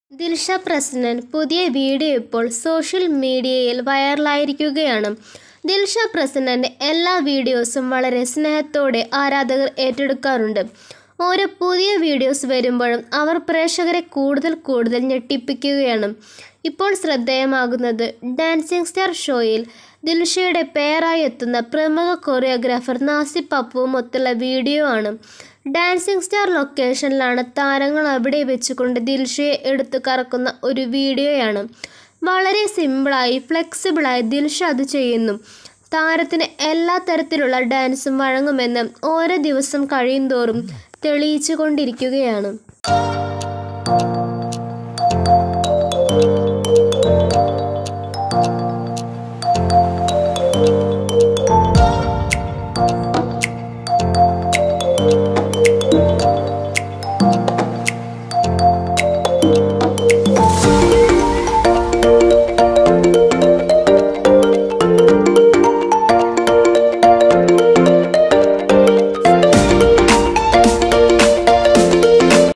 ദിൽഷ പ്രസന്നൻ പുതിയ വീഡിയോ ഇപ്പോൾ സോഷ്യൽ മീഡിയയിൽ വൈറലായിരിക്കുകയാണ് ദിൽഷ പ്രസന്നൻ്റെ എല്ലാ വീഡിയോസും വളരെ സ്നേഹത്തോടെ ആരാധകർ ഏറ്റെടുക്കാറുണ്ട് ഓരോ പുതിയ വീഡിയോസ് വരുമ്പോഴും അവർ പ്രേക്ഷകരെ കൂടുതൽ കൂടുതൽ ഞെട്ടിപ്പിക്കുകയാണ് ഇപ്പോൾ ശ്രദ്ധേയമാകുന്നത് ഡാൻസിംഗ് സ്റ്റാർ ഷോയിൽ ദിൽഷയുടെ പേരായി എത്തുന്ന പ്രമുഖ കൊറിയോഗ്രാഫർ നാസിബ് പപ്പുവുമൊത്തുള്ള വീഡിയോ ആണ് ഡാൻസിംഗ് സ്റ്റാർ ലൊക്കേഷനിലാണ് താരങ്ങൾ അവിടെ വെച്ചുകൊണ്ട് ദിൽഷയെ എടുത്തു കറക്കുന്ന ഒരു വീഡിയോയാണ് വളരെ സിമ്പിളായി ഫ്ലെക്സിബിളായി ദിൽഷ അത് ചെയ്യുന്നു താരത്തിന് എല്ലാ തരത്തിലുള്ള ഡാൻസും വഴങ്ങുമെന്ന് ഓരോ ദിവസം കഴിയുന്തോറും തെളിയിച്ചു കൊണ്ടിരിക്കുകയാണ്